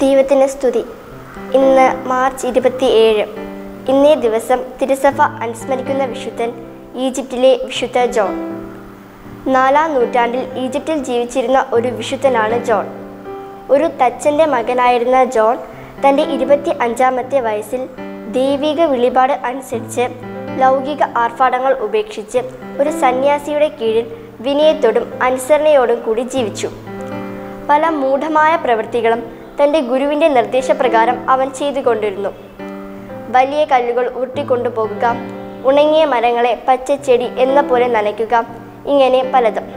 ദൈവത്തിന് സ്തുതി ഇന്ന് മാർച്ച് ഇരുപത്തി ഏഴ് ഇന്നേ ദിവസം തിരുസഭ അനുസ്മരിക്കുന്ന വിശുദ്ധൻ ഈജിപ്തിലെ വിശുദ്ധ ജോൺ നാലാം നൂറ്റാണ്ടിൽ ഈജിപ്തിൽ ജീവിച്ചിരുന്ന ഒരു വിശുദ്ധനാണ് ജോൺ ഒരു തച്ചൻ്റെ മകനായിരുന്ന ജോൺ തൻ്റെ ഇരുപത്തി അഞ്ചാമത്തെ വയസ്സിൽ ദൈവിക വെളിപാട് അനുസരിച്ച് ലൗകിക ആർഭാടങ്ങൾ ഉപേക്ഷിച്ച് ഒരു സന്യാസിയുടെ കീഴിൽ വിനയത്തോടും അനുസരണയോടും കൂടി ജീവിച്ചു പല മൂഢമായ പ്രവൃത്തികളും തൻ്റെ ഗുരുവിൻ്റെ നിർദ്ദേശപ്രകാരം അവൻ ചെയ്തുകൊണ്ടിരുന്നു വലിയ കല്ലുകൾ ഉരുട്ടിക്കൊണ്ടുപോകുക ഉണങ്ങിയ മരങ്ങളെ പച്ചച്ചെടി എന്ന പോലെ നനയ്ക്കുക ഇങ്ങനെ പലതും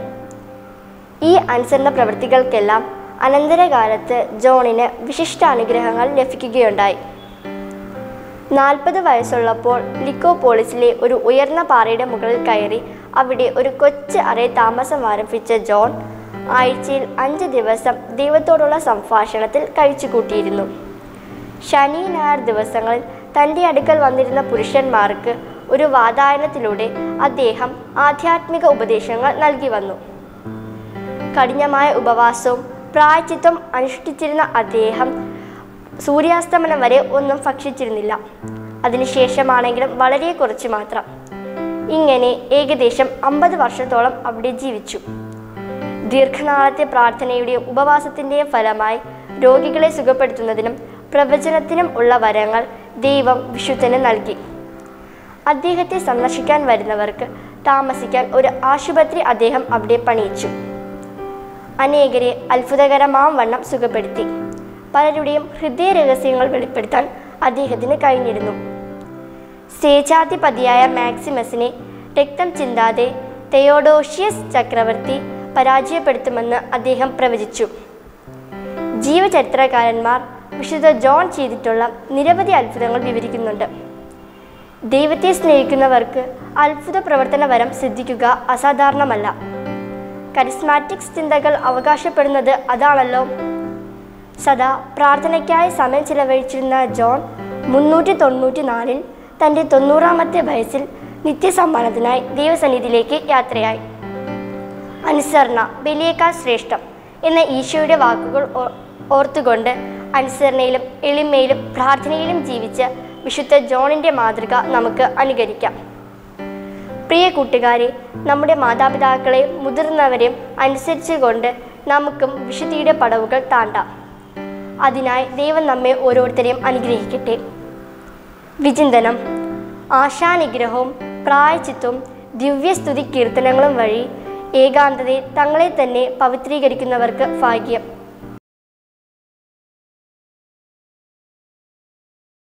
ഈ അനുസരണ പ്രവൃത്തികൾക്കെല്ലാം അനന്തരകാലത്ത് ജോണിന് വിശിഷ്ട അനുഗ്രഹങ്ങൾ ലഭിക്കുകയുണ്ടായി നാൽപ്പത് വയസ്സുള്ളപ്പോൾ ലിക്കോപോളിസിലെ ഒരു ഉയർന്ന പാറയുടെ മുകളിൽ കയറി അവിടെ ഒരു കൊച്ചു അറയിൽ താമസം ആരംഭിച്ച ജോൺ ആഴ്ചയിൽ അഞ്ച് ദിവസം ദൈവത്തോടുള്ള സംഭാഷണത്തിൽ കഴിച്ചുകൂട്ടിയിരുന്നു ശനി ഞായർ ദിവസങ്ങളിൽ തൻ്റെ അടുക്കൽ വന്നിരുന്ന പുരുഷന്മാർക്ക് ഒരു വാതായനത്തിലൂടെ അദ്ദേഹം ആധ്യാത്മിക ഉപദേശങ്ങൾ നൽകി വന്നു കഠിനമായ ഉപവാസവും പ്രായച്ചിത്വം അനുഷ്ഠിച്ചിരുന്ന അദ്ദേഹം സൂര്യാസ്തമനം വരെ ഒന്നും ഭക്ഷിച്ചിരുന്നില്ല അതിനുശേഷമാണെങ്കിലും വളരെ കുറച്ച് മാത്രം ഇങ്ങനെ ഏകദേശം അമ്പത് വർഷത്തോളം അവിടെ ജീവിച്ചു ദീർഘനാളത്തെ പ്രാർത്ഥനയുടെയും ഉപവാസത്തിൻ്റെയും ഫലമായി രോഗികളെ സുഖപ്പെടുത്തുന്നതിനും പ്രവചനത്തിനും ഉള്ള വരങ്ങൾ ദൈവം വിശുദ്ധന് നൽകി അദ്ദേഹത്തെ സന്ദർശിക്കാൻ വരുന്നവർക്ക് താമസിക്കാൻ ഒരു ആശുപത്രി അദ്ദേഹം അവിടെ പണിയിച്ചു അനേകരെ അത്ഭുതകരമാം വണ്ണം സുഖപ്പെടുത്തി പലരുടെയും ഹൃദയ രഹസ്യങ്ങൾ വെളിപ്പെടുത്താൻ അദ്ദേഹത്തിന് കഴിഞ്ഞിരുന്നു സ്വേച്ഛാധിപതിയായ മാക്സിമസിനെ രക്തം ചിന്താതെ തെയോഡോഷ്യസ് ചക്രവർത്തി പരാജയപ്പെടുത്തുമെന്ന് അദ്ദേഹം പ്രവചിച്ചു ജീവചരിത്രകാരന്മാർ വിശുദ്ധ ജോൺ ചെയ്തിട്ടുള്ള നിരവധി അത്ഭുതങ്ങൾ വിവരിക്കുന്നുണ്ട് ദൈവത്തെ സ്നേഹിക്കുന്നവർക്ക് അത്ഭുത പ്രവർത്തന വരം സിദ്ധിക്കുക അസാധാരണമല്ല കരിസ്മാറ്റിക്സ് ചിന്തകൾ അവകാശപ്പെടുന്നത് അതാണല്ലോ സദാ പ്രാർത്ഥനയ്ക്കായി സമയം ചിലവഴിച്ചിരുന്ന ജോൺ മുന്നൂറ്റി തൊണ്ണൂറ്റി നാലിൽ തൻ്റെ തൊണ്ണൂറാമത്തെ വയസ്സിൽ നിത്യസമ്മാനത്തിനായി ദൈവസന്നിധിയിലേക്ക് യാത്രയായി അനുസരണ ബലിയേക്കാൾ ശ്രേഷ്ഠം എന്ന ഈശോയുടെ വാക്കുകൾ ഓ- ഓർത്തുകൊണ്ട് അനുസരണയിലും എളിമയിലും പ്രാർത്ഥനയിലും ജീവിച്ച വിശുദ്ധ ജോണിൻ്റെ മാതൃക നമുക്ക് അനുകരിക്കാം പ്രിയ കൂട്ടുകാരെ നമ്മുടെ മാതാപിതാക്കളെയും മുതിർന്നവരെയും അനുസരിച്ചുകൊണ്ട് നമുക്കും വിശുദ്ധിയുടെ പടവുകൾ താണ്ടാം അതിനായി ദൈവം നമ്മെ ഓരോരുത്തരെയും അനുഗ്രഹിക്കട്ടെ വിചിന്തനം ആശാനിഗ്രഹവും പ്രായച്ചിത്വവും ദിവ്യസ്തുതി കീർത്തനങ്ങളും വഴി ഏകാന്തതയിൽ തങ്ങളെ തന്നെ പവിത്രീകരിക്കുന്നവർക്ക് ഭാഗ്യം